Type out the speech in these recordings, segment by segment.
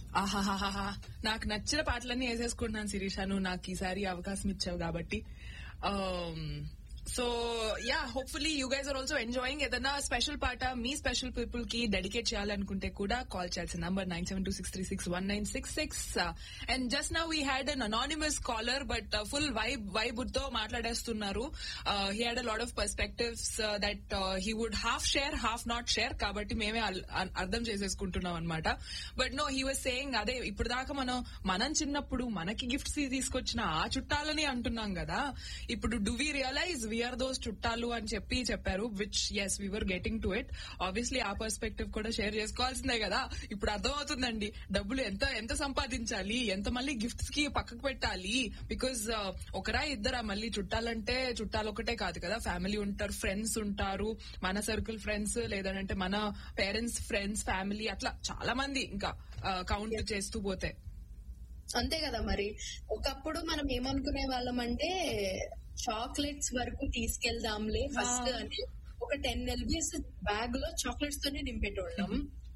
ఆహాహాహా నాకు నచ్చిన పాటలన్నీ వేసేసుకుంటున్నాను శిరీష నువ్వు నాకు ఈసారి అవకాశం ఇచ్చావు కాబట్టి so yeah hopefully you guys are also enjoying ఏదైనా స్పెషల్ పాట మీ స్పెషల్ పీపుల్ కి డెడికేట్ చేయాలనుకుంటే కూడా కాల్ చేయాల్సిన number nine seven two six three six one nine six six and just now we had an anonymous caller but full vibe vibe తో మాట్లాడేస్తున్నారు he had a lot of perspectives that he would have share have not share కాబట్టి మేమే అల్- అ- అర్థం చేసేసుకుంటున్నాం అనమాట but no he was saying అదే ఇప్పుడు దాకా మనం మనం చిన్నప్పుడు మనకి గిఫ్ట్స్ తీసుకొచ్చిన ఆ చుట్టాలని అంటున్నాం కదా ఇప్పుడు do we realize we are those చుట్టాలు అని చెప్పి చెప్పారు which is we are getting to it obviously ఆ పర్స్పెక్టివ్ కూడా షేర్ చేసుకోవాల్సిందే కదా ఇప్పుడు అర్థమవుతుందండి డబ్బులు ఎంత ఎంత సంపాదించాలి ఎంత మళ్ళీ గిఫ్ట్స్ కి పక్కకు పెట్టాలి బికాజ్ ఒకరా ఇద్దరా మళ్ళీ చుట్టాలంటే చుట్టాలు ఒకటే కాదు కదా ఫ్యామిలీ ఉంటారు ఫ్రెండ్స్ ఉంటారు మన సర్కిల్ ఫ్రెండ్స్ లేదంటే మన పేరెంట్స్ ఫ్రెండ్స్ ఫ్యామిలీ అట్లా చాలా మంది ఇంకా కౌంట్ చేస్తూ పోతే అంతే కదా మరి ఒకప్పుడు మనం ఏమనుకునే వాళ్ళం అంటే చాక్లెట్స్ వరకు తీసుకెళ్దాంలే ఫస్ట్ ఆ. అని ఒక టెన్ ఎల్బీస్ బ్యాగ్ లో చాక్లెట్స్ తోనే నింపేటోళ్ళం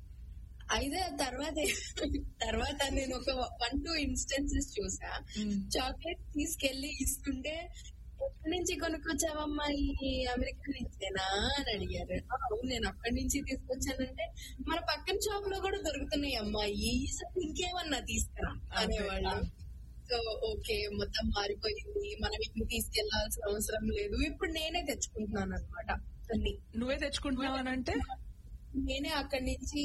అయితే ఆ తర్వాత తర్వాత నేను ఒక వన్ టూ ఇన్స్టెన్సెస్ చూసా Mm. చాక్లెట్ తీసుకెళ్లి ఇస్తుంటే ఎక్కడి నుంచి కొనుక్కొచ్చావమ్మా ఈ అమెరికా నుంచేనా అని అడిగారు "ఆ, అవును నేను అక్కడి నుంచి తీసుకొచ్చానంటే మన పక్కన షాప్ లో కూడా దొరుకుతున్నాయి అమ్మా ఈసారి ఇంకేమన్నా తీసుకురా అనేవాళ్ళు సో ఓకే మొత్తం మారిపోయింది మనం ఇప్పుడు తీసుకెళ్లాల్సిన అవసరం లేదు ఇప్పుడు నేనే తెచ్చుకుంటున్నాను అనమాట అన్ని నువ్వే తెచ్చుకుంటున్నావనంటే నేనే అక్కడి నుంచి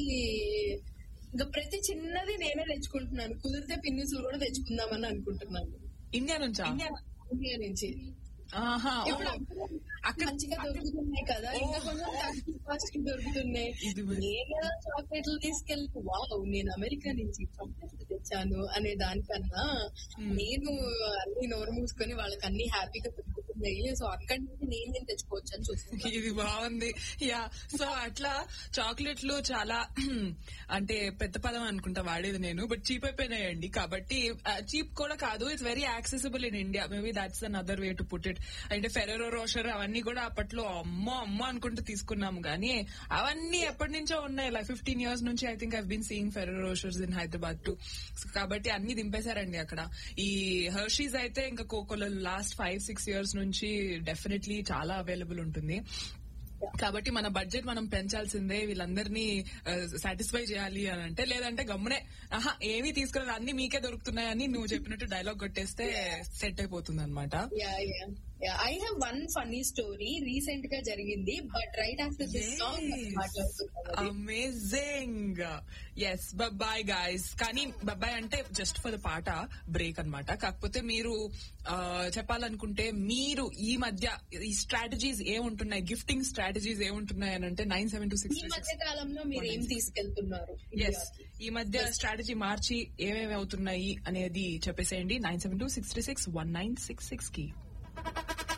ఇంకా ప్రతి చిన్నది నేనే తెచ్చుకుంటున్నాను కుదిరితే పిన్నిసులు కూడా తెచ్చుకుందామని అనుకుంటున్నాను ఇండియా నుంచా ఇండియా నుంచి ఆహా ఓ. ఇప్పుడు అక్కడ మంచిగా దొరుకుతున్నాయి కదా ఇంకా కొంచెం తక్కువ కాస్ట్ కి దొరుకుతున్నాయి ఇది మరి. నేను చాక్లెట్లు తీసుకెళ్ళి వావ్ నేను అమెరికా నుంచి చాక్లెట్లు తెచ్చాను అనే దానికన్నా నేను అన్ని నోరు మూసుకొని వాళ్ళకి అన్ని హ్యాపీగా దొరుకుతున్నాయి సో అక్కడి నుంచి నేను నేను తెచ్చుకోవచ్చు అని చూస్తున్నాను ఇది బాగుంది యా సో అట్లా చాక్లెట్లు చాలా అంటే పెద్ద పదం అనుకుంటా వాడేది నేను బట్ చీప్ అయిపోయినాయండి కాబట్టి చీప్ కూడా కాదు it's very accessible in India maybe that's another way to put it అంటే ఫెరరో రోషర్ అవన్నీ కూడా అప్పట్లో అమ్మో అమ్మో అనుకుంటూ తీసుకున్నాము కానీ అవన్నీ ఎప్పటి నుంచో ఉన్నాయి లైక్ ఫిఫ్టీన్ ఇయర్స్ నుంచి I think I been seeing Ferrero Rochers in Hyderabad too కాబట్టి అన్ని దింపేశారండి అక్కడ ఈ హర్షీస్ అయితే ఇంకా కోకోలో లాస్ట్ ఫైవ్ సిక్స్ ఇయర్స్ నుంచి డెఫినెట్లీ చాలా అవైలబుల్ ఉంటుంది కాబట్టి మన బడ్జెట్ మనం పెంచాల్సిందే వీళ్ళందరినీ సాటిస్ఫై చేయాలి అని అంటే లేదంటే గమ్మునే ఆహా ఏమీ తీసుకురా అన్ని మీకే దొరుకుతున్నాయని నువ్వు చెప్పినట్టు డైలాగ్ కొట్టేస్తే సెట్ అయిపోతుంది అనమాట yeah yeah yeah I have one funny story recent గా జరిగింది but right after this song మాట్లాడుతున్నాను అమేజింగ్ ఎస్ బాయ్ గాయస్ కానీ బాయ్ అంటే జస్ట్ ఫర్ ద పాట బ్రేక్ అన్నమాట కాకపోతే మీరు ఆ, చెప్పాలనుకుంటే మీరు ఈ మధ్య ఈ స్ట్రాటజీస్ ఏముంటున్నాయి గిఫ్టింగ్ స్ట్రాటజీస్ ఏముంటున్నాయి అని అంటే నైన్ సెవెన్ టూ ఈ సిక్స్ మధ్య కాలంలో మీరు ఏం తీసుకెళ్తున్నారు ఎస్ ఈ మధ్య స్ట్రాటజీ మార్చి ఏమేమి అవుతున్నాయి అనేది చెప్పేసేయండి nine seven two six three six one nine six six కి